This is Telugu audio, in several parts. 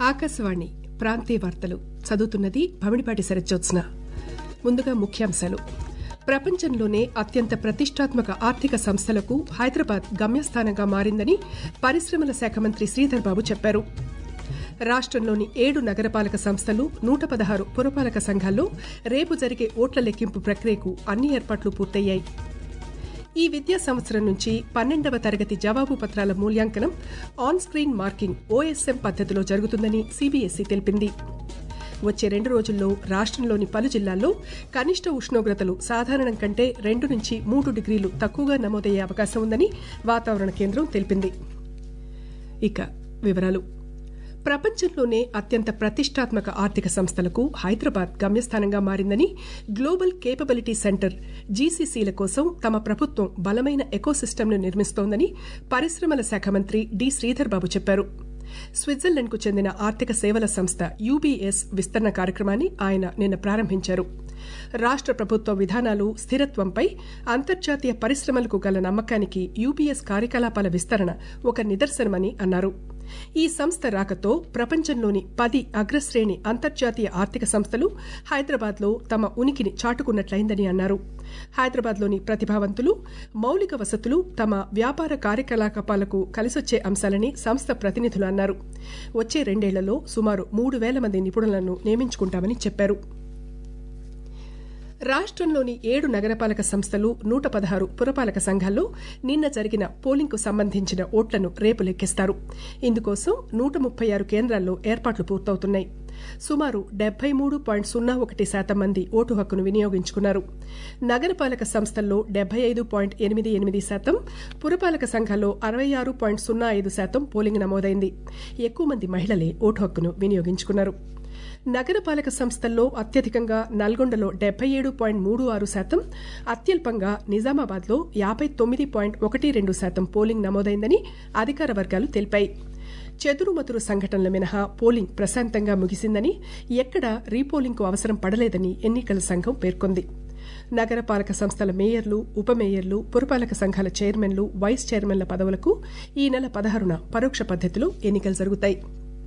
ఆకాశవాణి ప్రాంతీయ వార్తలు చదువుతున్నది భమిడిపాటి శరజ్జోత్స్న ముందుగా ముఖ్యాంశాలు ప్రపంచంలోనే అత్యంత ప్రతిష్టాత్మక ఆర్థిక సంస్థలకు హైదరాబాద్ గమ్యస్థానంగా మారిందని పరిశ్రమల శాఖ మంత్రి శ్రీధర్ బాబు చెప్పారు రాష్టంలోని ఏడు నగరపాలక సంస్థలు నూట పదహారు పురపాలక సంఘాల్లో రేపు జరిగే ఓట్ల లెక్కింపు ప్రక్రియకు అన్ని ఏర్పాట్లు పూర్తయ్యాయి ఈ విద్యా సంవత్సరం నుంచి పన్నెండవ తరగతి జవాబు పత్రాల మూల్యాంకనం ఆన్ స్క్రీన్ మార్కింగ్ ఓఎస్ఎం పద్దతిలో జరుగుతుందని సీబీఎస్ఈ తెలిపింది వచ్చే రెండు రోజుల్లో రాష్టంలోని పలు జిల్లాల్లో కనిష్ట ఉష్ణోగ్రతలు సాధారణం కంటే రెండు నుంచి మూడు డిగ్రీలు తక్కువగా నమోదయ్యే అవకాశం ఉందని వాతావరణ కేంద్రం తెలిపింది ఇక వివరాలు ప్రపంచంలోనే అత్యంత ప్రతిష్టాత్మక ఆర్థిక సంస్థలకు హైదరాబాద్ గమ్యస్థానంగా మారిందని గ్లోబల్ కేపబిలిటీ సెంటర్ జీసీసీల కోసం తమ ప్రభుత్వం బలమైన ఎకోసిస్టమ్ను నిర్మిస్తోందని పరిశ్రమల శాఖ మంత్రి డి శ్రీధర్ బాబు చెప్పారు స్విట్జర్లాండ్ కు చెందిన ఆర్థిక సేవల సంస్థ యూబీఎస్ విస్తరణ కార్యక్రమాన్ని ఆయన నిన్న ప్రారంభించారు రాష్ట ప్రభుత్వ విధానాలు స్థిరత్వంపై అంతర్జాతీయ పరిశ్రమలకు గల నమ్మకానికి యూబీఎస్ కార్యకలాపాల విస్తరణ ఒక నిదర్శనమని అన్నారు ఈ సంస్థ రాకతో ప్రపంచంలోని పది అగ్రశ్రేణి అంతర్జాతీయ ఆర్థిక సంస్థలు హైదరాబాద్లో తమ ఉనికిని చాటుకున్నట్లయిందని అన్నారు హైదరాబాద్లోని ప్రతిభావంతులు మౌలిక వసతులు తమ వ్యాపార కార్యకలాపాలకు కలిసొచ్చే అంశాలని సంస్థ ప్రతినిధులు అన్నారు వచ్చే రెండేళ్లలో సుమారు మూడు వేల మంది నిపుణులను నియమించుకుంటామని చెప్పారు రాష్టంలోని ఏడు నగరపాలక సంస్థలు నూట పదహారు పురపాలక సంఘాల్లో నిన్న జరిగిన పోలింగ్కు సంబంధించిన ఓట్లను రేపు లెక్కిస్తారు ఇందుకోసం నూట ముప్పై ఆరు కేంద్రాల్లో ఏర్పాట్లు పూర్తవుతున్నాయి సుమారు డెబ్బై మూడు పాయింట్ సున్నా ఒకటి శాతం మంది ఓటు హక్కును వినియోగించుకున్నారు నగరపాలక సంస్థల్లో డెబ్బై ఐదు పాయింట్ ఎనిమిది ఎనిమిది శాతం పురపాలక సంఘాల్లో అరవై ఆరు పాయింట్ సున్నా ఐదు శాతం పోలింగ్ నమోదైంది ఎక్కువ మంది మహిళలే ఓటు హక్కును వినియోగించుకున్నారు నగరపాలక సంస్థల్లో అత్యధికంగా నల్గొండలో డెబ్బై ఏడు పాయింట్ మూడు ఆరు శాతం అత్యల్పంగా నిజామాబాద్లో యాబై తొమ్మిది పాయింట్ ఒకటి రెండు శాతం పోలింగ్ నమోదైందని అధికార వర్గాలు తెలిపాయి చెదురుమతురు సంఘటనల మినహా పోలింగ్ ప్రశాంతంగా ముగిసిందని ఎక్కడా రీపోలింగ్కు అవసరం పడలేదని ఎన్నికల సంఘం పేర్కొంది నగరపాలక సంస్థల మేయర్లు ఉప మేయర్లు పురపాలక సంఘాల చైర్మన్లు వైస్ చైర్మన్ల పదవులకు ఈ నెల పదహారున పరోక్ష పద్దతిలో ఎన్నికలు జరుగుతాయి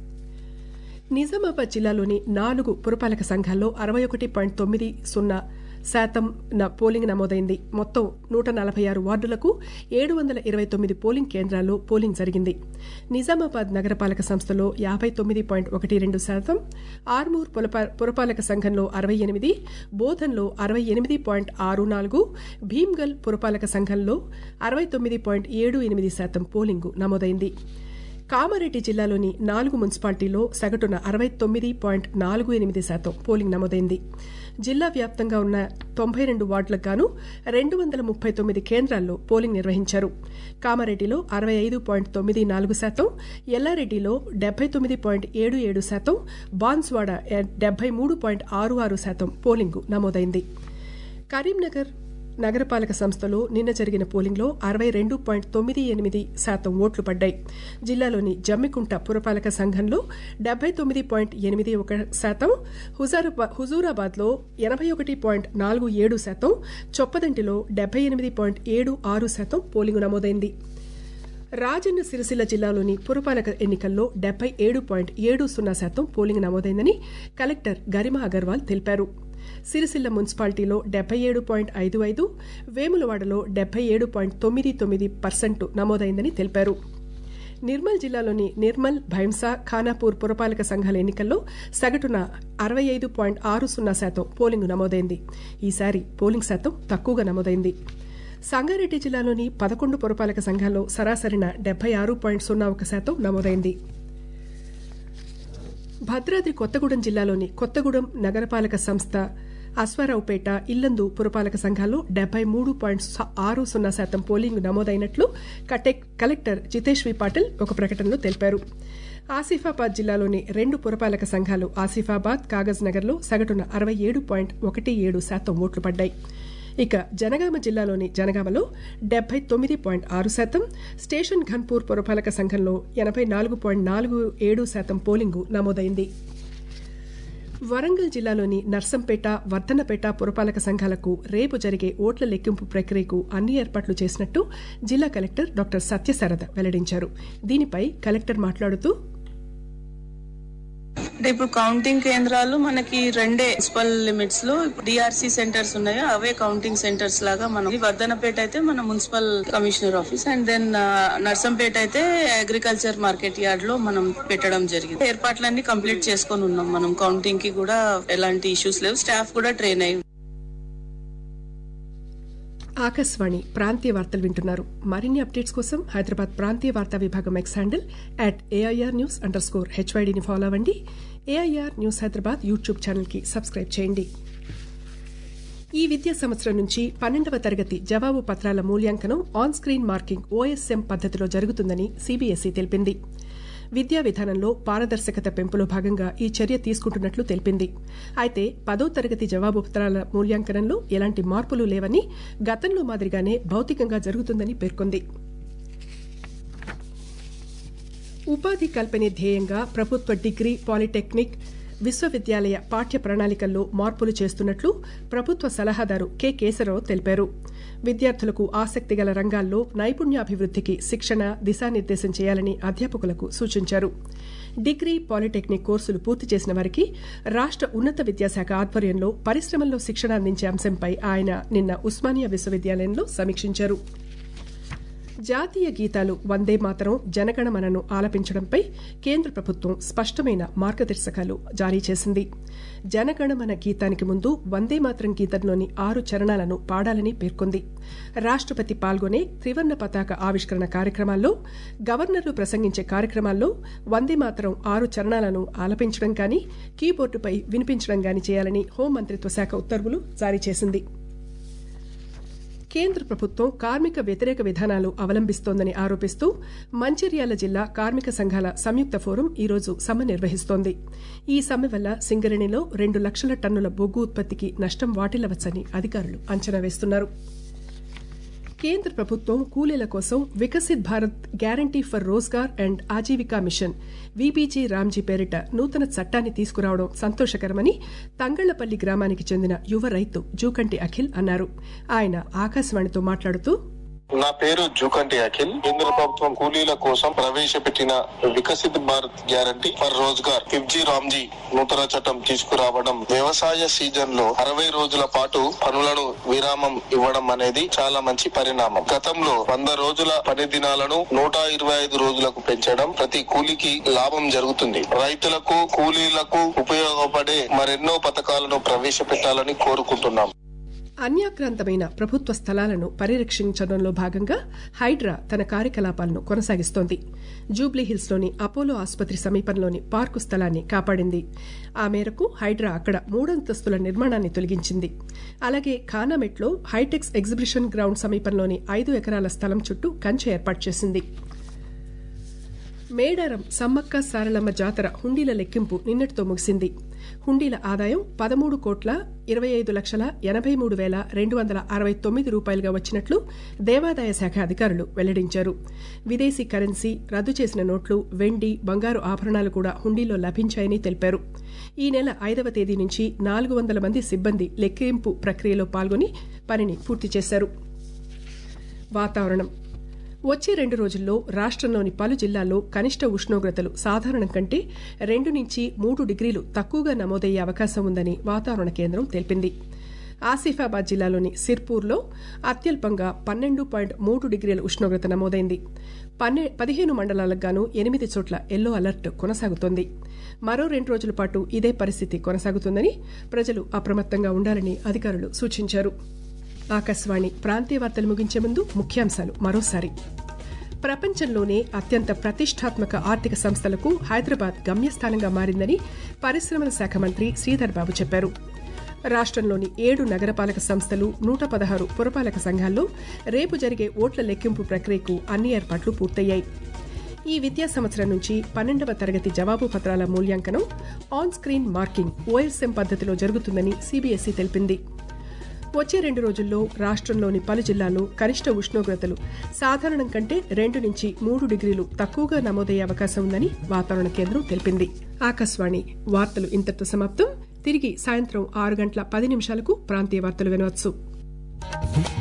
నిజామాబాద్ జిల్లాలోని నాలుగు పురపాలక సంఘాల్లో అరవై ఒకటి పాయింట్ తొమ్మిది సున్నా శాతం పోలింగ్ నమోదైంది మొత్తం నూట నలభై ఆరు వార్డులకు ఏడు వందల ఇరవై తొమ్మిది పోలింగ్ కేంద్రాల్లో పోలింగ్ జరిగింది నిజామాబాద్ నగరపాలక సంస్థలో యాబై తొమ్మిది పాయింట్ ఒకటి రెండు శాతం ఆర్మూర్ పురపాలక సంఘంలో అరవై ఎనిమిది బోధన్లో అరవై ఎనిమిది పాయింట్ ఆరు నాలుగు భీమ్గల్ పురపాలక సంఘంలో అరవై తొమ్మిది పాయింట్ ఏడు ఎనిమిది శాతం పోలింగు నమోదైంది కామారెడ్డి జిల్లాలోని నాలుగు మున్సిపాలిటీలో సగటున అరవై తొమ్మిది పాయింట్ నాలుగు ఎనిమిది శాతం పోలింగ్ నమోదైంది జిల్లా వ్యాప్తంగా ఉన్న తొంభై రెండు వార్డులకు గాను రెండు వందల ముప్పై తొమ్మిది కేంద్రాల్లో పోలింగ్ నిర్వహించారు కామారెడ్డిలో అరవై ఐదు పాయింట్ తొమ్మిది నాలుగు శాతం ఎల్లారెడ్డిలో డెబ్బై తొమ్మిది పాయింట్ ఏడు ఏడు శాతం బాన్స్వాడ డెబ్బై మూడు పాయింట్ ఆరు ఆరు శాతం పోలింగు నమోదైంది కరీంనగర్ నగరపాలక సంస్థలో నిన్న జరిగిన పోలింగ్లో అరవై రెండు పాయింట్ తొమ్మిది ఎనిమిది శాతం ఓట్లు పడ్డాయి జిల్లాలోని జమ్మికుంట పురపాలక సంఘంలో డెబ్బై తొమ్మిది పాయింట్ ఎనిమిది ఒక శాతం హుజూరాబాద్లో ఎనభై ఒకటి పాయింట్ నాలుగు ఏడు శాతం చొప్పదంటిలో డెబ్బై ఎనిమిది పాయింట్ ఏడు ఆరు శాతం పోలింగు నమోదైంది రాజన్న సిరిసిల్ల జిల్లాలోని పురపాలక ఎన్నికల్లో డెబ్బై ఏడు పాయింట్ ఏడు సున్నా శాతం పోలింగ్ నమోదైందని కలెక్టర్ గరిమా అగర్వాల్ తెలిపారు సిరిసిల్ల మున్సిపాలిటీలో డెబ్బై ఏడు పాయింట్ ఐదు ఐదు వేములవాడలో డెబ్బై ఏడు పాయింట్ తొమ్మిది తొమ్మిది పర్సెంట్ నమోదైందని తెలిపారు నిర్మల్ జిల్లాలోని నిర్మల్ భైంసా ఖానాపూర్ పురపాలక సంఘాల ఎన్నికల్లో సగటున అరవై ఐదు పాయింట్ ఆరు సున్నా శాతం పోలింగు నమోదైంది ఈసారి పోలింగ్ శాతం తక్కువగా నమోదైంది సంగారెడ్డి జిల్లాలోని పదకొండు పురపాలక సంఘాల్లో సరాసరిన డెబ్బై ఆరు పాయింట్ సున్నా ఒక శాతం నమోదైంది భద్రాద్రి కొత్తగూడెం జిల్లాలోని కొత్తగూడెం నగరపాలక సంస్థ అశ్వారావుపేట ఇల్లందు పురపాలక సంఘాల్లో డెబ్బై మూడు పాయింట్ ఆరు సున్నా శాతం పోలింగ్ నమోదైనట్లు కలెక్టర్ జితేష్ వి పాటిల్ ఒక ప్రకటనలో తెలిపారు ఆసిఫాబాద్ జిల్లాలోని రెండు పురపాలక సంఘాలు ఆసిఫాబాద్ కాగజ్ నగర్లో సగటున అరవై ఏడు పాయింట్ ఒకటి ఏడు శాతం ఓట్లు పడ్డాయి ఇక జనగామ జిల్లాలోని జనగామలో డెబ్బై తొమ్మిది పాయింట్ ఆరు శాతం స్టేషన్ ఘన్పూర్ పురపాలక సంఘంలో ఎనభై నాలుగు పాయింట్ నాలుగు ఏడు శాతం పోలింగు నమోదైంది వరంగల్ జిల్లాలోని నర్సంపేట వర్ధనపేట పురపాలక సంఘాలకు రేపు జరిగే ఓట్ల లెక్కింపు ప్రక్రియకు అన్ని ఏర్పాట్లు చేసినట్టు జిల్లా కలెక్టర్ డాక్టర్ సత్యశారద వెల్లడించారు దీనిపై కలెక్టర్ మాట్లాడుతూ అంటే ఇప్పుడు కౌంటింగ్ కేంద్రాలు మనకి రెండే మున్సిపల్ లిమిట్స్ లో డిఆర్సి సెంటర్స్ ఉన్నాయో అవే కౌంటింగ్ సెంటర్స్ లాగా మనం వర్ధనపేట అయితే మన municipal commissioner office and then Narsampet అయితే అగ్రికల్చర్ మార్కెట్ యార్డ్ లో మనం పెట్టడం జరిగింది ఏర్పాట్లన్నీ కంప్లీట్ చేసుకొని ఉన్నాం మనం కౌంటింగ్ కి కూడా ఎలాంటి ఇష్యూస్ లేవు స్టాఫ్ కూడా ట్రైన్ అయ్యి ఆకాశవాణి ప్రాంతీయ వార్తలు వింటున్నారు మరిన్ని అప్డేట్స్ కోసం హైదరాబాద్ ప్రాంతీయ వార్తా విభాగం X handle at AIR news under score హెచ్వైడీని ఫాలో అవ్వండి ఏఐఆర్ న్యూస్ హైదరాబాద్ యూట్యూబ్ ఛానల్కి సబ్స్క్రైబ్ చేయండి ఈ విద్యా సంవత్సరం నుంచి పన్నెండవ తరగతి జవాబు పత్రాల మూల్యాంకనం ఆన్ స్క్రీన్ మార్కింగ్ ఓఎస్ఎం పద్దతిలో జరుగుతుందని సీబీఎస్ఈ తెలిపింది విద్యా విధానంలో పారదర్శకత పెంపులో భాగంగా ఈ చర్య తీసుకుంటున్నట్లు తెలిపింది అయితే పదో తరగతి జవాబు పత్రాల మూల్యాంకనంలో ఎలాంటి మార్పులు లేవని గతంలో మాదిరిగానే భౌతికంగా జరుగుతుందని పేర్కొంది ఉపాధి కల్పనే ధ్యేయంగా ప్రభుత్వ డిగ్రీ పాలిటెక్నిక్ విశ్వవిద్యాలయ పాఠ్య ప్రణాళికల్లో మార్పులు చేస్తున్నట్లు ప్రభుత్వ సలహాదారు కె కేశవరావు తెలిపారు విద్యార్థులకు ఆసక్తి గల రంగాల్లో నైపుణ్యాభివృద్ధికి శిక్షణ దిశానిర్దేశం చేయాలని అధ్యాపకులకు సూచించారు డిగ్రీ పాలిటెక్నిక్ కోర్సులు పూర్తి చేసిన వారికి రాష్ట ఉన్నత విద్యాశాఖ ఆధ్వర్యంలో పరిశ్రమల్లో శిక్షణ అందించే అంశంపై ఆయన నిన్న ఉస్మానియా విశ్వవిద్యాలయంలో సమీక్షించారు జాతీయ గీతాలు వందే మాతరం జనగణమనను ఆలపించడంపై కేంద్ర ప్రభుత్వం స్పష్టమైన మార్గదర్శకాలు జారీ చేసింది జనగణమన గీతానికి ముందు వందే మాతరం గీతంలోని ఆరు చరణాలను పాడాలని పేర్కొంది రాష్టపతి పాల్గొనే త్రివర్ణ పతాక ఆవిష్కరణ కార్యక్రమాల్లో గవర్నర్లు ప్రసంగించే కార్యక్రమాల్లో వందే మాతరం ఆరు చరణాలను ఆలపించడం కానీ కీబోర్డుపై వినిపించడం కానీ చేయాలని హోంమంత్రిత్వ శాఖ ఉత్తర్వులు జారీ చేసింది కేంద్ర ప్రభుత్వం కార్మిక వ్యతిరేక విధానాలు అవలంబిస్తోందని ఆరోపిస్తూ మంచిర్యాల జిల్లా కార్మిక సంఘాల సంయుక్త ఫోరం ఈరోజు సమ్మె నిర్వహిస్తోంది ఈ సమ్మె వల్ల సింగరేణిలో రెండు లక్షల టన్నుల బొగ్గు ఉత్పత్తికి నష్టం వాటిల్లవచ్చని అధికారులు అంచనా వేస్తున్నారు కేంద్ర ప్రభుత్వం కూలీల కోసం Viksit Bharat guarantee for Rozgar and Ajeevika mission VBG Ramji పేరిట నూతన చట్టాన్ని తీసుకురావడం సంతోషకరమని తంగళ్లపల్లి గ్రామానికి చెందిన యువ రైతు జూకంటి అఖిల్ అన్నారు ఆయన ఆకాశవాణితో మాట్లాడుతూ నా పేరు జూకంటి అఖిల్ కేంద్ర ప్రభుత్వం కూలీల కోసం ప్రవేశపెట్టిన వికసిత్ భారత్ గ్యారంటీ ఫర్ రోజ్గార్ ఫిఫ్జీ రామ్జీ నూతన చట్టం తీసుకురావడం వ్యవసాయ సీజన్ లో అరవై రోజుల పాటు పనులను విరామం ఇవ్వడం అనేది చాలా మంచి పరిణామం గతంలో వంద రోజుల పని దినాలను నూట ఇరవై ఐదు రోజులకు పెంచడం ప్రతి కూలీకి లాభం జరుగుతుంది రైతులకు కూలీలకు ఉపయోగపడే మరెన్నో పథకాలను ప్రవేశపెట్టాలని కోరుకుంటున్నాం అన్యాక్రాంతమైన ప్రభుత్వ స్థలాలను పరిరక్షించడంలో భాగంగా హైడ్రా తన కార్యకలాపాలను కొనసాగిస్తోంది జూబ్లీహిల్స్లోని అపోలో ఆసుపత్రి సమీపంలోని పార్కు స్థలాన్ని కాపాడింది ఆ మేరకు హైడ్రా అక్కడ మూడంతస్తుల నిర్మాణాన్ని తొలగించింది అలాగే ఖానామెట్లో హైటెక్స్ ఎగ్జిబిషన్ గ్రౌండ్ సమీపంలోని ఐదు ఎకరాల స్థలం చుట్టూ కంచె ఏర్పాటు చేసింది మేడారం సమ్మక్క సారలమ్మ జాతర హుండీల లెక్కింపు నిన్నటితో ముగిసింది హుండీల ఆదాయం పదమూడు కోట్ల ఇరవై ఐదు లక్షల ఎనభై మూడు వేల రెండు వందల అరవై తొమ్మిది రూపాయలుగా వచ్చినట్లు దేవాదాయ శాఖ అధికారులు వెల్లడించారు విదేశీ కరెన్సీ రద్దు చేసిన నోట్లు వెండి బంగారు ఆభరణాలు కూడా హుండీలో లభించాయని తెలిపారు ఈ నెల ఐదవ తేదీ నుంచి నాలుగు వందల మంది సిబ్బంది లెక్కింపు ప్రక్రియలో పాల్గొని పనిని పూర్తి చేశారు వాతావరణం వచ్చే రెండు రోజుల్లో రాష్ట్రంలోని పలు జిల్లాల్లో కనిష్ట ఉష్ణోగ్రతలు సాధారణం కంటే రెండు నుంచి మూడు డిగ్రీలు తక్కువగా నమోదయ్యే అవకాశం ఉందని వాతావరణ కేంద్రం తెలిపింది ఆసిఫాబాద్ జిల్లాలోని సిర్పూర్లో అత్యల్పంగా పన్నెండు పాయింట్ మూడు డిగ్రీల ఉష్ణోగ్రత నమోదైంది పన్నె పదిహేను మండలాలకు గాను ఎనిమిది చోట్ల ఎల్లో అలర్ట్ కొనసాగుతోంది మరో రెండు రోజుల పాటు ఇదే పరిస్థితి కొనసాగుతుందని ప్రజలు అప్రమత్తంగా ఉండాలని అధికారులు సూచించారు ఆకాశవాణి ప్రాంతీయ వార్తలు ముగించే ముందు ముఖ్యాంశాలు మరోసారి ప్రపంచంలోనే అత్యంత ప్రతిష్టాత్మక ఆర్థిక సంస్థలకు హైదరాబాద్ గమ్యస్థానంగా మారిందని పరిశ్రమల శాఖ మంత్రి శ్రీధర్ బాబు చెప్పారు రాష్ట్రంలోని ఏడు నగరపాలక సంస్థలు నూట పదహారు పురపాలక సంఘాల్లో రేపు జరిగే ఓట్ల లెక్కింపు ప్రక్రియకు అన్ని ఏర్పాట్లు పూర్తయ్యాయి ఈ విద్యా సంవత్సరం నుంచి పన్నెండవ తరగతి జవాబు పత్రాల మూల్యాంకనం ఆన్ స్క్రీన్ మార్కింగ్ ఓఎస్ఎం పద్దతిలో జరుగుతుందని సీబీఎస్ఈ తెలిపింది వచ్చే రెండు రోజుల్లో రాష్ట్రంలోని పలు జిల్లాల్లో కనిష్ట ఉష్ణోగ్రతలు సాధారణం కంటే రెండు నుంచి మూడు డిగ్రీలు తక్కువగా నమోదయ్యే అవకాశం ఉందని వాతావరణ కేంద్రం తెలిపింది ఆకాశవాణి వార్తలు ఇంతటితో సమాప్తం తిరిగి సాయంత్రం ఆరు గంటల పది నిమిషాలకు ప్రాంతీయ వార్తలు వినవచ్చు